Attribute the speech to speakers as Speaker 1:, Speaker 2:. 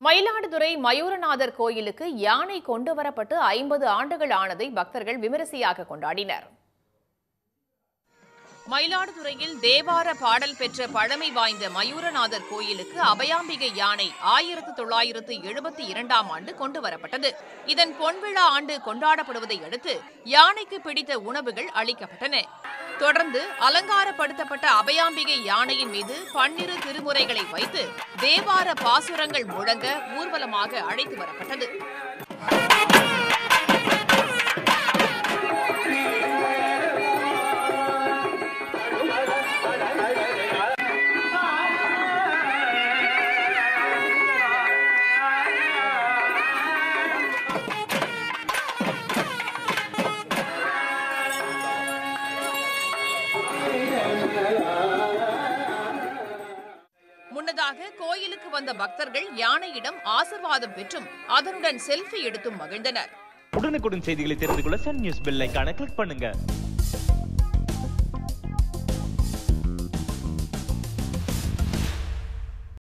Speaker 1: மயிலாடுதுறை மயூரநாதர் கோயிலுக்கு யானை கொண்டு வரப்பட்டு ஐம்பது ஆண்டுகள் ஆனதை பக்தர்கள் விமரிசையாக கொண்டாடினர் மயிலாடுதுறையில் தேவார பாடல் பெற்ற பழமை வாய்ந்த மயூரநாதர் கோயிலுக்கு அபயாம்பிகை யானை ஆயிரத்து தொள்ளாயிரத்து எழுபத்தி இரண்டாம் ஆண்டு கொண்டு வரப்பட்டது இதன் பொன்விழா ஆண்டு கொண்டாடப்படுவதை அடுத்து யானைக்கு பிடித்த உணவுகள் அளிக்கப்பட்டன தொடர்ந்து அலங்காரப்படுத்தப்பட்ட அபயாம்பிகை யானையின் மீது பன்னிரு திருமுறைகளை வைத்து தேவார பாசுரங்கள் முழங்க ஊர்வலமாக அழைத்து வரப்பட்டது முன்னதாக கோயிலுக்கு வந்த பக்தர்கள் யானையிடம் ஆசிர்வாதம் பெற்றும் அதனுடன் செல்ஃபி எடுத்தும் மகிழ்ந்தனர்
Speaker 2: உடனுக்குடன் செய்திகளை தெரிந்து கொள்ள சன் நியூஸ் பெல் ஐகானை கிளிக் பண்ணுங்க